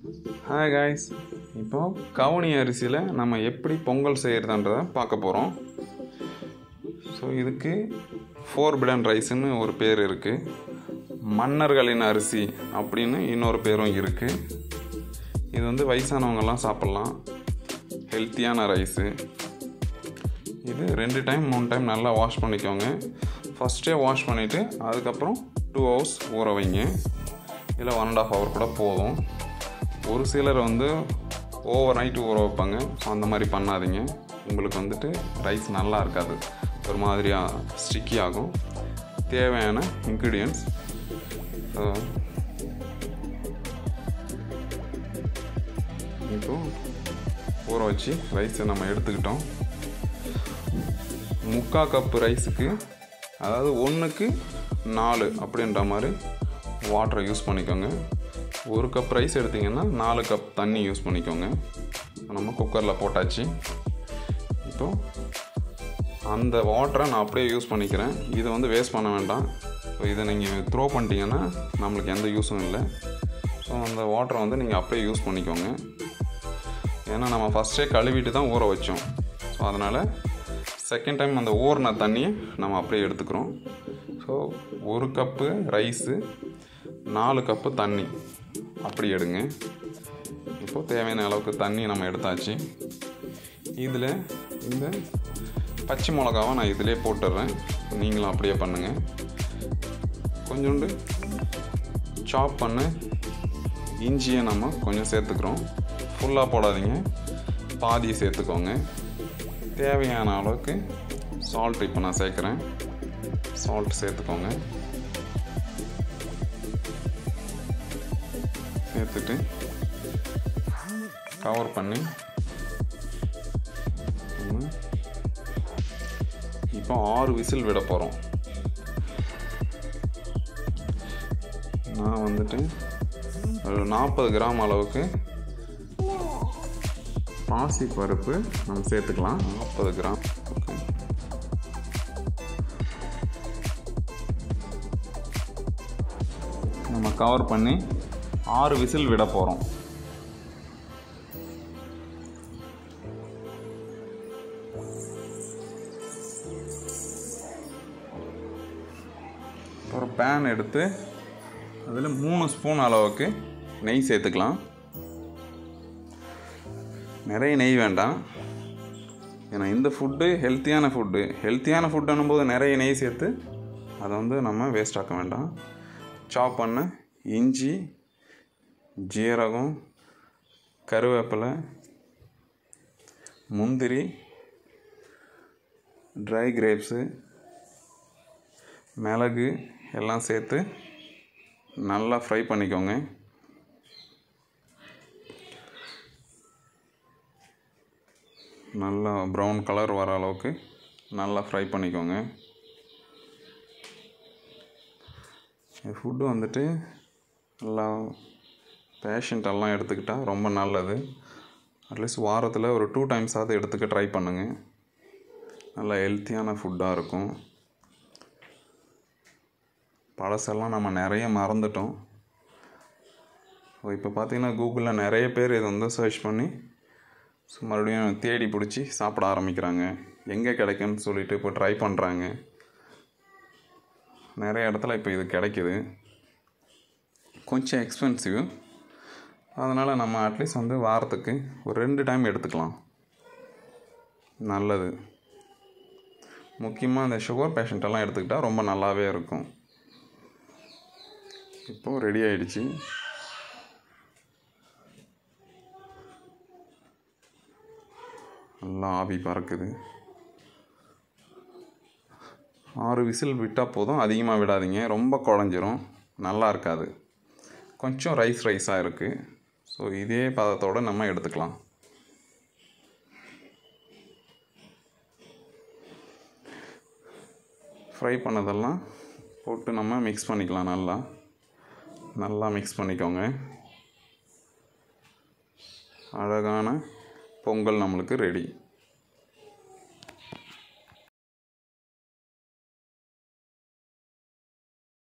hi guys இப்போ கவுனி அரிசியில் நம்ம எப்படி பொங்கல் செய்கிறதுன்றதை பார்க்க போகிறோம் ஸோ இதுக்கு ஃபோர் பிடன் ரைஸ்னு ஒரு பேர் இருக்குது மன்னர்களின் அரிசி அப்படின்னு இன்னொரு பேரும் இருக்குது இது வந்து வயசானவங்கெல்லாம் சாப்பிட்லாம் ஹெல்த்தியான ரைஸு இது ரெண்டு டைம் மூணு டைம் நல்லா வாஷ் பண்ணிக்கோங்க ஃபஸ்ட்டே வாஷ் பண்ணிவிட்டு அதுக்கப்புறம் டூ ஹவர்ஸ் ஊற வைங்க இல்லை ஒன் அண்ட் ஆஃப் ஹவர் கூட போதும் ஒரு சிலர் வந்து ஓவர் நைட்டு ஊற வைப்பாங்க ஸோ அந்த மாதிரி பண்ணாதீங்க உங்களுக்கு வந்துட்டு ரைஸ் நல்லா இருக்காது ஒரு மாதிரியாக ஸ்டிக்கி ஆகும் தேவையான இன்க்ரீடியன்ட்ஸ் இப்போ ஊற வச்சு ரைஸை நம்ம எடுத்துக்கிட்டோம் முக்கால் கப்பு ரைஸுக்கு அதாவது ஒன்றுக்கு நாலு அப்படின்ற மாதிரி வாட்டரை யூஸ் பண்ணிக்கோங்க ஒரு கப் ரைஸ் எடுத்திங்கன்னா நாலு கப் தண்ணி யூஸ் பண்ணிக்கோங்க நம்ம குக்கரில் போட்டாச்சு இப்போ அந்த வாட்டரை நான் அப்படியே யூஸ் பண்ணிக்கிறேன் இதை வந்து வேஸ்ட் பண்ண வேண்டாம் ஸோ இதை நீங்கள் த்ரோ பண்ணிட்டீங்கன்னா நம்மளுக்கு எந்த யூஸும் இல்லை ஸோ அந்த வாட்டரை வந்து நீங்கள் அப்படியே யூஸ் பண்ணிக்கோங்க ஏன்னா நம்ம ஃபஸ்ட்டே கழுவிட்டு தான் ஊற வச்சோம் ஸோ அதனால் செகண்ட் டைம் அந்த ஊறின தண்ணியை நம்ம அப்படியே எடுத்துக்கிறோம் ஸோ ஒரு கப்பு ரைஸு நாலு கப்பு தண்ணி அப்படி எடுங்க இப்போது தேவையான அளவுக்கு தண்ணி நம்ம எடுத்தாச்சு இதில் இந்த பச்சை மிளகாவை நான் இதிலே போட்டுடுறேன் நீங்களும் அப்படியே பண்ணுங்கள் கொஞ்சோண்டு சாப் பண்ண இஞ்சியை நம்ம கொஞ்சம் சேர்த்துக்கிறோம் ஃபுல்லாக போடாதீங்க பாதியை சேர்த்துக்கோங்க தேவையான அளவுக்கு சால்ட் இப்போ நான் சேர்க்குறேன் சால்ட் சேர்த்துக்கோங்க சேர்த்துட்டு கவர் பண்ணி இப்போ ஆறு விசில் விட போகிறோம் நான் வந்துட்டு ஒரு நாற்பது கிராம் அளவுக்கு பாசி பருப்பு நம்ம சேர்த்துக்கலாம் நாற்பது கிராம் ஓகே நம்ம கவர் பண்ணி ஆறு விசில் விட போகிறோம் ஒரு பேன் எடுத்து அதில் மூணு ஸ்பூன் அளவுக்கு நெய் சேர்த்துக்கலாம் நிறைய நெய் வேண்டாம் ஏன்னா இந்த ஃபுட்டு ஹெல்த்தியான ஃபுட்டு ஹெல்த்தியான ஃபுட்டுன்னும் போது நிறைய நெய் சேர்த்து அதை வந்து நம்ம வேஸ்ட் ஆக்க வேண்டாம் சாப் பண்ண இஞ்சி ஜீரகம் கருவேப்பிலை முந்திரி ட்ரை கிரேப்ஸு மிளகு எல்லாம் சேர்த்து நல்லா ஃப்ரை பண்ணிக்கோங்க நல்லா ப்ரௌன் கலர் வர அளவுக்கு நல்லா ஃப்ரை பண்ணிக்கோங்க ஃபுட்டு வந்துட்டு நல்லா பேஷண்ட்டெல்லாம் எடுத்துக்கிட்டால் ரொம்ப நல்லது அட்லீஸ்ட் வாரத்தில் ஒரு டூ டைம்ஸாவது எடுத்துக்க ட்ரை பண்ணுங்கள் நல்லா ஹெல்த்தியான ஃபுட்டாக இருக்கும் பழசெல்லாம் நம்ம நிறைய மறந்துட்டோம் ஸோ இப்போ பார்த்தீங்கன்னா கூகுளில் நிறைய பேர் இதை வந்து சர்ச் பண்ணி ஸோ மறுபடியும் தேடி பிடிச்சி சாப்பிட ஆரம்பிக்கிறாங்க எங்கே கிடைக்குன்னு சொல்லிட்டு இப்போ ட்ரை பண்ணுறாங்க நிறைய இடத்துல இப்போ இது கிடைக்கிது கொஞ்சம் எக்ஸ்பென்சிவ் அதனால் நம்ம அட்லீஸ்ட் வந்து வாரத்துக்கு ஒரு ரெண்டு டைம் எடுத்துக்கலாம் நல்லது முக்கியமாக இந்த சுகர் பேஷண்ட்டெல்லாம் எடுத்துக்கிட்டால் ரொம்ப நல்லாவே இருக்கும் இப்போது ரெடி ஆயிடுச்சு நல்லா ஆவி பறக்குது ஆறு விசில் விட்டால் போதும் அதிகமாக விடாதீங்க ரொம்ப குழஞ்சிரும் நல்லா இருக்காது கொஞ்சம் ரைஸ் ரைஸாக இருக்குது ஸோ இதே பதத்தோடு நம்ம எடுத்துக்கலாம் ஃப்ரை பண்ணதெல்லாம் போட்டு நம்ம மிக்ஸ் பண்ணிக்கலாம் நல்லா நல்லா மிக்ஸ் பண்ணிக்கோங்க அழகான பொங்கல் நம்மளுக்கு ரெடி